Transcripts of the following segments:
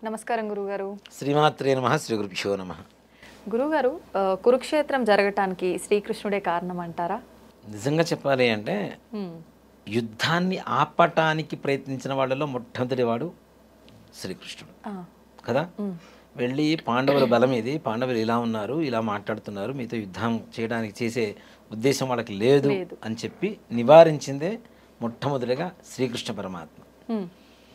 నమస్కారం గురుగారు శ్రీమాత్రే నమ శ్రీ గురుభ్యో నమ గురుగారు ఆ, కురుక్షేత్రం జరగటానికి శ్రీకృష్ణుడే కారణం అంటారా నిజంగా చెప్పాలి అంటే హ్మ్. యుద్ధాన్ని ఆపటానికి ప్రయత్నించిన వాళ్ళలో మొట్టమొదటి వాడు శ్రీకృష్ణుడు ఆ, కదా వెళ్ళి పాండవుల బలం ఇది పాండవులు ఇలా ఉన్నారు ఇలా మాట్లాడుతున్నారు మీతో యుద్ధం చేయడానికి చేసే ఉద్దేశం వాళ్ళకి లేదు లేదు. అని చెప్పి నివారించిందే మొట్టమొదటిగా శ్రీకృష్ణ పరమాత్మ హ్మ్.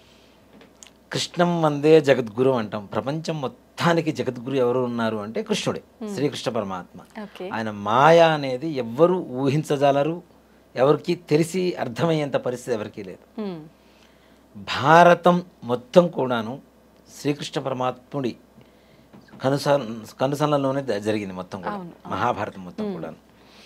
కృష్ణం వందే జగద్గురు అంటాం ప్రపంచం మొత్తానికి జగద్గురు ఎవరు ఉన్నారు అంటే కృష్ణుడే శ్రీకృష్ణ పరమాత్మ ఓకే ఆయన మాయ అనేది ఎవ్వరూ ఊహించజాలరు ఎవరికి తెలిసి అర్థమయ్యేంత పరిస్థితి ఎవరికీ లేదు హ్మ్. భారతం మొత్తం కూడాను శ్రీకృష్ణ పరమాత్ముడి కనుస కనుసనలోనే ద- జరిగింది మొత్తం కూడా అవును, మహాభారతం మొత్తం కూడాను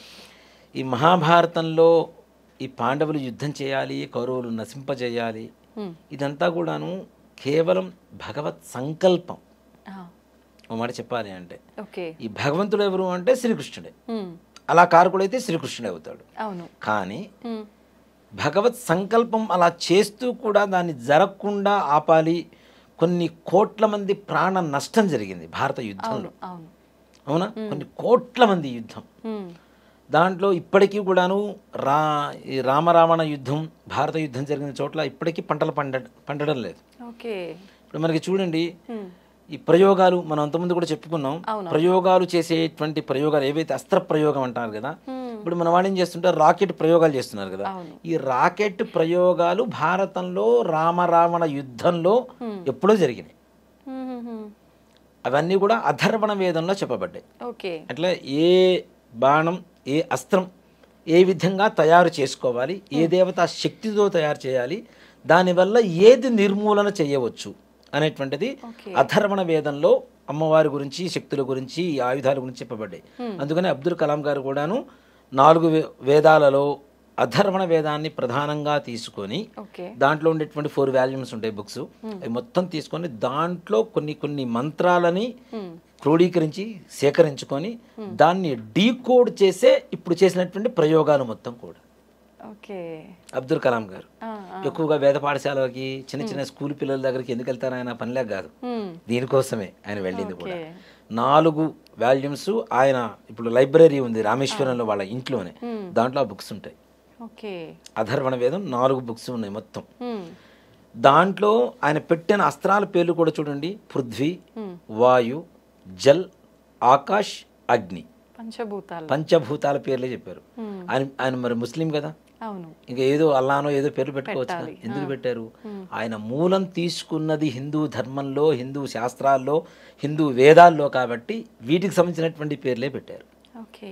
ఈ మహాభారతంలో ఈ పాండవులు యుద్ధం చేయాలి కౌరవులు నశింపజేయాలి హ్మ్. ఇదంతా కూడాను కేవలం భగవత్ సంకల్పం ఆ, ఓ మాట చెప్పాలి అంటే ఓకే ఈ భగవంతుడు ఎవరు అంటే శ్రీకృష్ణుడే హ్మ్. అలా కారకుడైతే శ్రీకృష్ణుడే అవుతాడు అవును కానీ హ్మ్. భగవత్ సంకల్పం అలా చేస్తూ కూడా దాన్ని జరగకుండా ఆపాలి కొన్ని కోట్ల మంది ప్రాణ నష్టం జరిగింది భారత యుద్ధంలో అవును అవునా కొన్ని కోట్ల మంది యుద్ధం హ్మ్. దాంట్లో ఇప్పటికీ కూడాను రా ఈ రామరావణ యుద్ధం భారత యుద్ధం జరిగిన చోట్ల ఇప్పటికీ పంటలు పండ పండడం లేదు ఓకే ఇప్పుడు మనకి చూడండి హ్మ్. ఈ ప్రయోగాలు మనం అంతకుముందు కూడా చెప్పుకున్నాం అవును. ప్రయోగాలు చేసేటువంటి ప్రయోగాలు ఏవైతే అస్త్ర ప్రయోగం అంటారు కదా హ్మ్. ఇప్పుడు మన వాళ్ళు ఏం చేస్తుంటారు రాకెట్ ప్రయోగాలు చేస్తున్నారు కదా అవును ఈ రాకెట్ ప్రయోగాలు భారతంలో రామరావణ యుద్ధంలో ఎప్పుడో జరిగినాయి హ్మ్, హ్మ్, హ్మ్. అవన్నీ కూడా అధర్వణ వేదంలో చెప్పబడ్డాయి ఓకే అట్లా ఏ బాణం ఏ అస్త్రం ఏ విధంగా తయారు చేసుకోవాలి ఏ దేవత శక్తితో తయారు చేయాలి దానివల్ల ఏది నిర్మూలన చేయవచ్చు అనేటువంటిది ఓకే అధర్వణ వేదంలో అమ్మవారి గురించి శక్తుల గురించి ఈ ఆయుధాల గురించి చెప్పబడ్డాయి అందుకని అబ్దుల్ కలాం గారు కూడాను నాలుగు వే- వేదాలలో అధర్వణ వేదాన్ని ప్రధానంగా తీసుకొని ఓకే దాంట్లో ఉండేటువంటి ఫోర్ వాల్యూమ్స్ ఉంటాయి బుక్స్ అవి మొత్తం తీసుకొని దాంట్లో కొన్ని కొన్ని మంత్రాలని హ్మ్. క్రోడీకరించి సేకరించుకొని దాన్ని డీకోడ్ చేసే ఇప్పుడు చేసినటువంటి ప్రయోగాలు మొత్తం కూడా ఓకే అబ్దుల్ కలాం గారు ఆ, ఆ. ఎక్కువగా వేద పాఠశాలకి చిన్న చిన్న స్కూల్ పిల్లల దగ్గరికి ఎందుకు వెళ్తారు ఆయన పనిలేక కాదు హ్మ్. దీనికోసమే ఆయన వెళ్ళింది కూడా ఓకే నాలుగు వాల్యూమ్స్ ఆయన ఇప్పుడు లైబ్రరీ ఉంది రామేశ్వరంలో వాళ్ళ ఇంట్లోనే దాంట్లో ఆ బుక్స్ ఉంటాయి ఓకే అధర్వణ వేదం నాలుగు బుక్స్ ఉన్నాయి మొత్తం హ్మ్. దాంట్లో ఆయన పెట్టిన అస్త్రాల పేర్లు కూడా చూడండి పృథ్వీ హ్మ్. వాయు జల్ ఆకాష్ అగ్ని పంచభూతాలు పంచభూతాల పేర్లే చెప్పారు హ్మ్. ఆయన ఆయన మరి ముస్లిం కదా అవును ఇంకా ఏదో అల్లానో ఏదో పేర్లు పెట్టుకోవచ్చు కదా. పెట్టాలి. ఎందుకు పెట్టారు ఆయన మూలం తీసుకున్నది హిందూ ధర్మంలో హిందూ శాస్త్రాల్లో హిందూ వేదాల్లో కాబట్టి వీటికి సంబంధించినటువంటి పేర్లే పెట్టారు ఓకే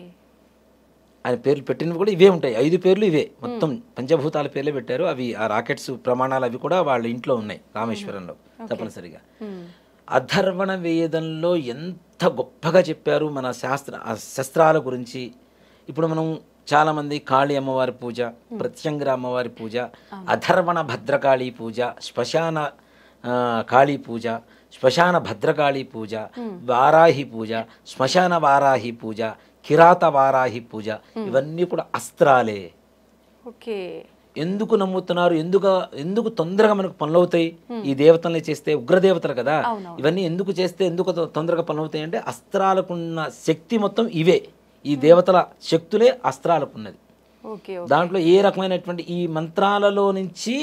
ఆయన పేర్లు పెట్టినవి కూడా ఇవే ఉంటాయి ఐదు పేర్లు ఇవే మొత్తం పంచభూతాల పేర్లే పెట్టారు అవి ఆ రాకెట్స్ ప్రమాణాలు అవి కూడా వాళ్ళ ఇంట్లో ఉన్నాయి రామేశ్వరంలో తప్పనిసరిగా హ్మ్. అధర్వణ వేదంలో ఎంత గొప్పగా చెప్పారు మన శాస్త్ర ఆ శస్త్రాల గురించి ఇప్పుడు మనం చాలామంది కాళీ అమ్మవారి పూజ ప్రత్యంగర అమ్మవారి పూజ అధర్వణ భద్రకాళి పూజ శ్మశాన ఆ, కాళీ పూజ శ్మశాన భద్రకాళి పూజ వారాహి పూజ శ్మశాన వారాహి పూజ కిరాత వారాహి పూజ ఇవన్నీ కూడా అస్త్రాలే ఓకే ఎందుకు నమ్ముతున్నారు ఎందుకు ఎందుకు తొందరగా మనకు పనులవుతాయి ఈ దేవతల్ని చేస్తే ఉగ్రదేవతలు కదా అవునవును. ఇవన్నీ ఎందుకు చేస్తే ఎందుకు తొ- తొందరగా పనులవుతాయి అంటే అస్త్రాలకున్న శక్తి మొత్తం ఇవే ఈ దేవతల శక్తులే అస్త్రాలకున్నది ఓకే ఓకే దాంట్లో ఏ రకమైనటువంటి ఈ మంత్రాలలో నుంచి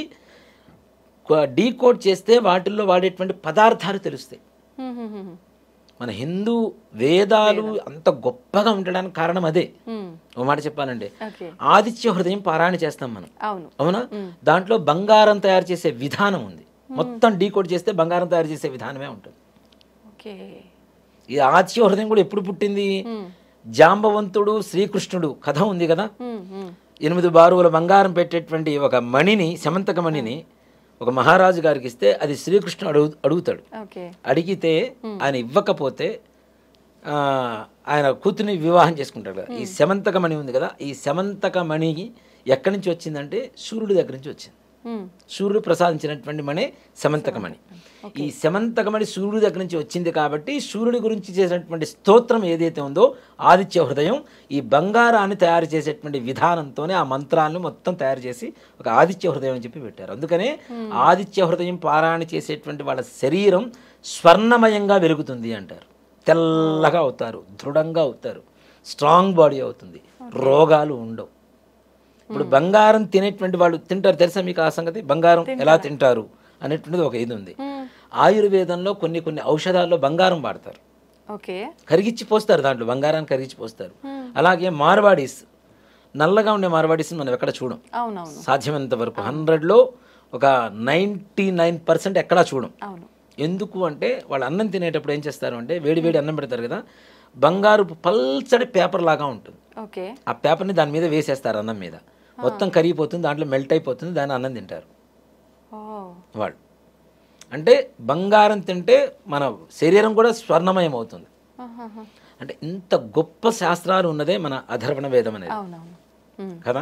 డీకోడ్ చేస్తే వాటిల్లో వాడేటువంటి పదార్థాలు తెలుస్తాయి హ్మ్, హ్మ్, హ్మ్. మన హిందూ వేదాలు అంత గొప్పగా ఉండడానికి కారణం అదే హ్మ్. ఓ మాట చెప్పాలంటే ఓకే ఆదిత్య హృదయం పారాయణ చేస్తాం మనం అవును అవునా దాంట్లో బంగారం తయారు చేసే విధానం ఉంది మొత్తం డీకోడ్ చేస్తే బంగారం తయారు చేసే విధానమే ఉంటుంది ఓకే ఈ ఆదిత్య హృదయం కూడా ఎప్పుడు పుట్టింది హ్మ్. జాంబవంతుడు శ్రీకృష్ణుడు కథ ఉంది కదా హ్మ్, హ్మ్. ఎనిమిది బారువుల బంగారం పెట్టేటువంటి ఒక మణిని సమంతక మణిని ఒక మహారాజు గారికి ఇస్తే అది శ్రీకృష్ణుడు అడుగు అడుగుతాడు ఓకే అడిగితే ఆయన ఇవ్వకపోతే ఆ, ఆయన కూతుర్ని వివాహం చేసుకుంటాడు కదా ఈ శమంతక మణి ఉంది కదా ఈ శమంతక మణి ఎక్కడి నుంచి వచ్చిందంటే సూర్యుడి దగ్గర నుంచి వచ్చింది హ్మ్. సూర్యుడు ప్రసాదించినటువంటి మణి శమంతకమణి ఈ శమంతకమణి సూర్యుడి దగ్గర నుంచి వచ్చింది కాబట్టి సూర్యుడి గురించి చేసినటువంటి స్తోత్రం ఏదైతే ఉందో ఆదిత్య హృదయం ఈ బంగారాన్ని తయారు చేసేటువంటి విధానంతోనే ఆ మంత్రాలను మొత్తం తయారు చేసి ఒక ఆదిత్య హృదయం అని చెప్పి పెట్టారు అందుకనే ఆదిత్య హృదయం పారాయణ చేసేటువంటి వాళ్ళ శరీరం స్వర్ణమయంగా వెలుగుతుంది అంటారు తెల్లగా అవుతారు దృఢంగా అవుతారు స్ట్రాంగ్ బాడీ అవుతుంది రోగాలు ఉండవు ఇప్పుడు బంగారం తినేటువంటి వాళ్ళు తింటారు తెలుసా మీకు ఆ సంగతి బంగారం ఎలా తింటారు అనేటువంటిది ఒక ఇది ఉంది ఆయుర్వేదంలో కొన్ని కొన్ని ఔషధాల్లో బంగారం వాడతారు ఓకే కరిగిచ్చి పోస్తారు దాంట్లో బంగారాన్ని కరిగిచ్చి పోస్తారు అలాగే మార్వాడీస్ నల్లగా ఉండే మార్వాడీస్ మనం ఎక్కడ చూడం అవునవును సాధ్యమైనంత వరకు హండ్రెడ్లో ఒక నైంటీ నైన్ పర్సెంట్ ఎక్కడా చూడం అవును ఎందుకు అంటే వాళ్ళు అన్నం తినేటప్పుడు ఏం చేస్తారు అంటే వేడి వేడి అన్నం పెడతారు కదా బంగారు పల్చడి పేపర్ లాగా ఉంటుంది ఓకే ఆ పేపర్ని దాని మీద వేసేస్తారు అన్నం మీద మొత్తం కరిగిపోతుంది దాంట్లో మెల్ట్ అయిపోతుంది దాన్ని అన్నం తింటారు ఓ వాళ్ళు అంటే బంగారం తింటే మన శరీరం కూడా స్వర్ణమయం అవుతుంది ఆహాహా. అంటే ఇంత గొప్ప శాస్త్రాలు ఉన్నదే మన అధర్వణ వేదం అనేది అవునవును ఉమ్. కదా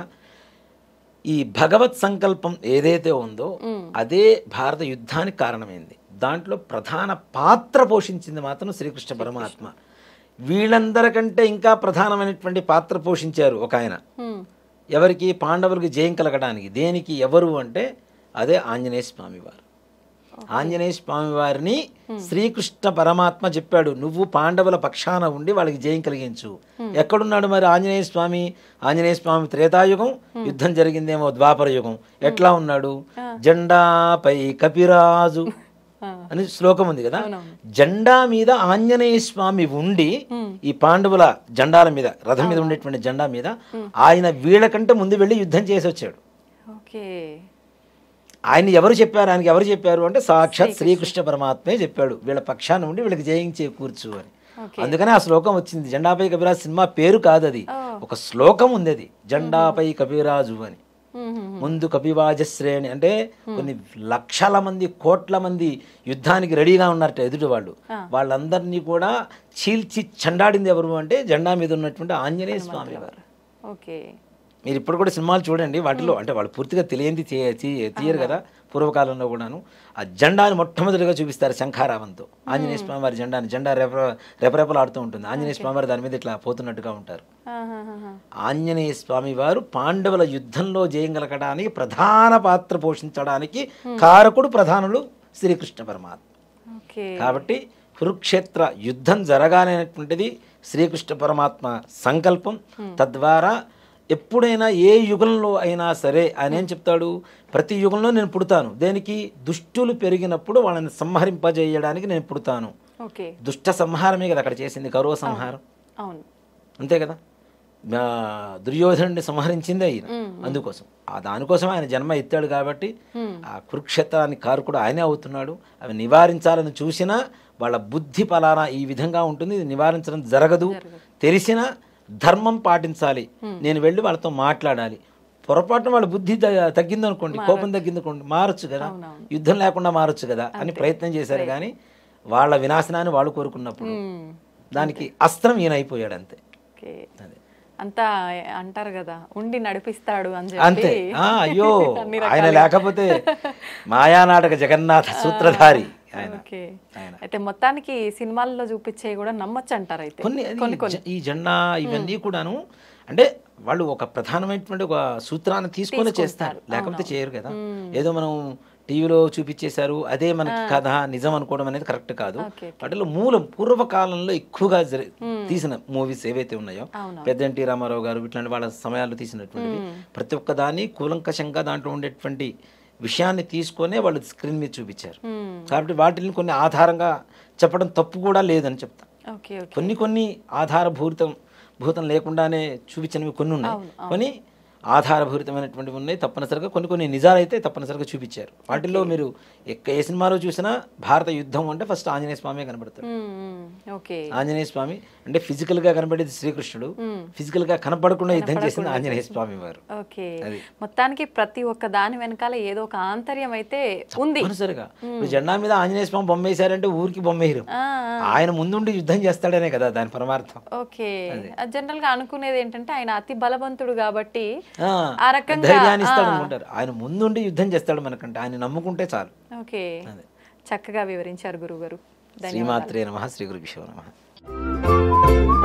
ఈ భగవత్ సంకల్పం ఏదైతే ఉందో అదే భారత యుద్ధానికి కారణమైంది దాంట్లో ప్రధాన పాత్ర పోషించింది మాత్రం శ్రీకృష్ణ పరమాత్మ వీళ్ళందరికంటే ఇంకా ప్రధానమైనటువంటి పాత్ర పోషించారు ఒక ఆయన ఉమ్. ఎవరికి పాండవులకి జయం కలగడానికి దేనికి ఎవరు అంటే అదే ఆంజనేయ స్వామి వారు ఆంజనేయ స్వామి వారిని శ్రీకృష్ణ పరమాత్మ చెప్పాడు నువ్వు పాండవుల పక్షాన ఉండి వాళ్ళకి జయం కలిగించు ఎక్కడున్నాడు మరి ఆంజనేయ స్వామి ఆంజనేయ స్వామి త్రేతాయుగం యుద్ధం జరిగిందేమో ద్వాపర యుగం ఎట్లా ఉన్నాడు జెండాపై కపిరాజు ఆ. అని శ్లోకం ఉంది కదా అవునవును. జెండా మీద ఆంజనేయ స్వామి ఉండి ఈ పాండవుల జెండాల మీద రథం మీద ఉండేటువంటి జెండా మీద ఆయన వీళ్ళకంటే ముందు వెళ్ళి యుద్ధం చేసి వచ్చాడు ఓకే ఆయన ఎవరు చెప్పారు ఆయనకి ఎవరు చెప్పారు అంటే సాక్షాత్ శ్రీకృష్ణ పరమాత్మే చెప్పాడు వీళ్ళ పక్షాన ఉండి వీళ్ళకి జయించే కూర్చు అని ఓకే అందుకనే ఆ శ్లోకం వచ్చింది జెండాపై కపిరాజు సినిమా పేరు కాదు అది ఓ. ఒక శ్లోకం ఉంది అది జెండాపై కపిరాజు అని ఉమ్, ఉమ్, ముందు కపివాజశ్రేణి అంటే కొన్ని లక్షల మంది కోట్ల మంది యుద్ధానికి రెడీగా ఉన్నారట ఎదుటి వాళ్ళు వాళ్ళందరినీ కూడా చీల్చి చండాడింది ఎవరు అంటే జెండా మీద ఉన్నటువంటి ఆంజనేయ స్వామి వారు ఓకే మీరు ఇప్పుడు కూడా సినిమాలు చూడండి వాటిలో అంటే వాళ్ళు పూర్తిగా తెలియంది తీ- తీ- తీయరు కదా పూర్వకాలంలో కూడాను ఆ జెండాని మొట్టమొదటిగా చూపిస్తారు శంఖారావంతో ఆంజనేయ స్వామి వారి జెండాని జెండా రెప రెపరెపలాడుతూ ఉంటుంది ఆంజనేయ స్వామి వారు దాని మీద ఇట్లా పోతున్నట్టుగా ఉంటారు ఆహాహాహా. ఆంజనేయ స్వామి వారు పాండవుల యుద్ధంలో జయం కలగడానికి ప్రధాన పాత్ర పోషించడానికి కారకుడు ప్రధానులు శ్రీకృష్ణ పరమాత్మ ఓకే కాబట్టి కురుక్షేత్ర యుద్ధం జరగాలనేటువంటిది శ్రీకృష్ణ పరమాత్మ సంకల్పం తద్వారా ఎప్పుడైనా ఏ యుగంలో అయినా సరే ఆయన ఏం చెప్తాడు ప్రతి యుగంలో నేను పుడతాను దేనికి దుష్టులు పెరిగినప్పుడు వాళ్ళని సంహరింపజేయడానికి నేను పుడతాను ఓకే దుష్ట సంహారమే కదా అక్కడ చేసింది కౌరవ సంహారం అవును అంతే కదా ఆ, దుర్యోధనుడిని సంహరించిందే ఆయన అందుకోసం ఆ దానికోసం ఆయన జన్మ ఎత్తాడు కాబట్టి ఆ కురుక్షేత్రానికి కారకుడు ఆయనే అవుతున్నాడు అవి నివారించాలని చూసినా వాళ్ళ బుద్ధి పలానా ఈ విధంగా ఉంటుంది ఇది నివారించడం జరగదు తెలిసినా ధర్మం పాటించాలి నేను వెళ్ళి వాళ్ళతో మాట్లాడాలి పొరపాటున వాళ్ళ బుద్ధి త- తగ్గిందనుకోండి కోపం తగ్గిందనుకోండి మారచ్చు కదా యుద్ధం లేకుండా మారచ్చు కదా అని ప్రయత్నం చేశారు కానీ వాళ్ళ వినాశనాన్ని వాళ్ళు కోరుకున్నప్పుడు ఉమ్. దానికి అస్త్రం ఈయన అయిపోయాడు అంతే ఓకే అదే అంతా అంటారు కదా ఉండి నడిపిస్తాడు అని అంతే చెప్పి ఆ, అయ్యో అన్ని ఆయన లేకపోతే మాయానాటక జగన్నాథ సూత్రధారి ఆయన ఓకే ఆయన అయితే మొత్తానికి సినిమాల్లో చూపించేవి కూడా నమ్మొచ్చు అంటారు అయితే కొన్ని అది ఈ జ- ఈ జెండా ఇవన్నీ కూడాను అంటే వాళ్ళు ఒక ప్రధానమైనటువంటి ఒక సూత్రాన్ని తీసుకొని చేస్తారు లేకపోతే చేయరు కదా ఏదో మనం టీవీలో చూపించేశారు అదే మనకి కథ నిజం అనుకోవడం అనేది కరెక్ట్ కాదు ఓకే వాటిలో మూలం పూర్వకాలంలో ఎక్కువగా జరి- తీసిన మూవీస్ ఏవైతే ఉన్నాయో అవును. పెద్ద ఎన్టీ రామారావు గారు ఇట్లాంటి వాళ్ళ సమయాల్లో తీసినటువంటివి ప్రతి ఒక్క దాన్ని కూలంకషంగా దాంట్లో ఉండేటువంటి విషయాన్ని తీసుకొనే వాళ్ళు స్క్రీన్ మీద చూపించారు మ్మ్. కాబట్టి వాటిని కొన్ని ఆధారంగా చెప్పడం తప్పు కూడా లేదని చెప్తా ఓకే ఓకే కొన్ని కొన్ని ఆధారభూరితం భూతం లేకుండానే చూపించినవి కొన్ని ఉన్నాయి అవును, కొన్ని ఆధారభూరితమైనటువంటివి ఉన్నాయి తప్పనిసరిగా కొన్ని కొన్ని నిజాలైతే తప్పనిసరిగా చూపించారు వాటిల్లో మీరు ఎక్క- ఏ సినిమాలో చూసినా భారత యుద్ధం అంటే ఫస్ట్ ఆంజనేయ స్వామి కనబడతాడు మ్మ్, మ్మ్. ఓకే ఆంజనేయ స్వామి అంటే ఫిజికల్ గా కనబడేది శ్రీకృష్ణుడు ఫిజికల్ గా కనపడకుండా యుద్ధం చేసింది ఆంజనేయ స్వామి వారు ఓకే అది. మొత్తానికి ప్రతి ఒక్క దాని వెనకాల ఏదో ఒక ఆంతర్యం అయితే ఉంది తప్పనిసరిగా ఇప్పుడు జెండా మీద ఆంజనేయ స్వామి బొమ్మ వేశారంటే ఊరికి బొమ్మ వేయరు ఆ, ఆ. ఆయన ముందుండి యుద్ధం చేస్తాడనే కదా దాని పరమార్థం ఓకే జనరల్ గా అనుకునేది ఏంటంటే ఆయన అతి బలవంతుడు కాబట్టి ఆ, ఆ రకంగా ధైర్యాన్ని ఇస్తాడు అనుకుంటారు ఆయన ముందుండి యుద్ధం చేస్తాడు మనకంటే ఆయన నమ్ముకుంటే చాలు ఓకే అదే. చక్కగా వివరించారు గురుగారు శ్రీమాత్రే నమ శ్రీ గురు నమ